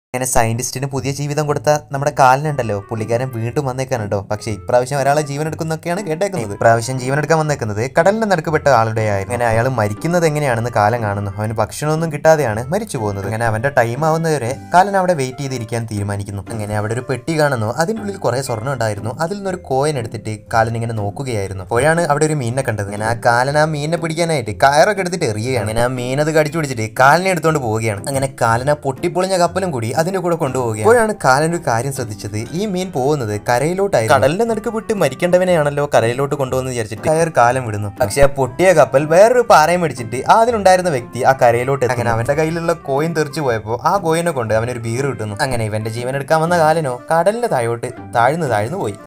അങ്ങനെ സയന്റിസ്റ്റിന് പുതിയ ജീവിതം കൊടുത്ത നമ്മുടെ കാലിനുണ്ടല്ലോ പുള്ളിക്കാരൻ വീണ്ടും വന്നേക്കാണ് കേട്ടോ പക്ഷേ ഇപ്രാവശ്യം ഒരാളെ ജീവൻ എടുക്കുന്നൊക്കെയാണ് കേട്ടേക്കുന്നത് ഇപ്രാവശ്യം ജീവൻ എടുക്കാൻ വന്നേക്കുന്നത് കടലിന്റെ നടുക്കപ്പെട്ട ആളുടെ ആയിരുന്നു അങ്ങനെ അയാൾ മരിക്കുന്നത് എങ്ങനെയാണെന്ന് കാലം കാണുന്നു അവന് ഭക്ഷണമൊന്നും കിട്ടാതെയാണ് മരിച്ചു പോകുന്നത് അങ്ങനെ അവന്റെ ടൈം ആവുന്നവരെ കാലൻ അവിടെ വെയിറ്റ് ചെയ്തിരിക്കാൻ തീരുമാനിക്കുന്നു അങ്ങനെ അവിടെ ഒരു പെട്ടി കാണുന്നു അതിൻ്റെ ഉള്ളിൽ കുറെ സ്വർണ്ണം ഉണ്ടായിരുന്നു അതിൽ നിന്നൊരു കോയിൻ എടുത്തിട്ട് കാലൻ ഇങ്ങനെ നോക്കുകയായിരുന്നു അപ്പോഴാണ് അവിടെ ഒരു മീനിനെ കണ്ടത് അങ്ങനെ ആ കാലൻ ആ മീനിനെ പിടിക്കാനായിട്ട് കയറൊക്കെ എടുത്തിട്ട് എറിയുകയാണ് അങ്ങനെ ആ മീൻ അത് കടിച്ചു പിടിച്ചിട്ട് കാലിനെ എടുത്തുകൊണ്ട് പോവുകയാണ് അങ്ങനെ കാലൻ ആ പൊട്ടിപ്പൊളിഞ്ഞ കപ്പലും കൂടി അതിന്റെ കൂടെ കൊണ്ടുപോവുകയാണ് അപ്പോഴാണ് കാലൻ ഒരു കാര്യം ശ്രദ്ധിച്ചത് ഈ മീൻ പോകുന്നത് കരയിലോട്ടായിരുന്നു കടലിന്റെ നടുക്ക് വിട്ട് മരിക്കേണ്ടവനെയാണല്ലോ കരയിലോട്ട് കൊണ്ടുവന്ന് വിചാരിച്ചിട്ട് കയർ കാലം വിടുന്നു പക്ഷെ ആ പൊട്ടിയ കപ്പൽ വേറൊരു പാറയും മേടിച്ചിട്ട് ആ അതിലുണ്ടായിരുന്ന വ്യക്തി ആ കരയിലോട്ട് എത്തി. അങ്ങനെ അവന്റെ കയ്യിലുള്ള കോയിൻ തെറിച്ചു പോയപ്പോൾ ആ കോയിനെ കൊണ്ട് അവനൊരു ബീർ കിട്ടുന്നു അങ്ങനെ ഇവന്റെ ജീവൻ എടുക്കാൻ വന്ന കാലനോ കടലിന്റെ താഴോട്ട് താഴ്ന്നു താഴ്ന്നു പോയി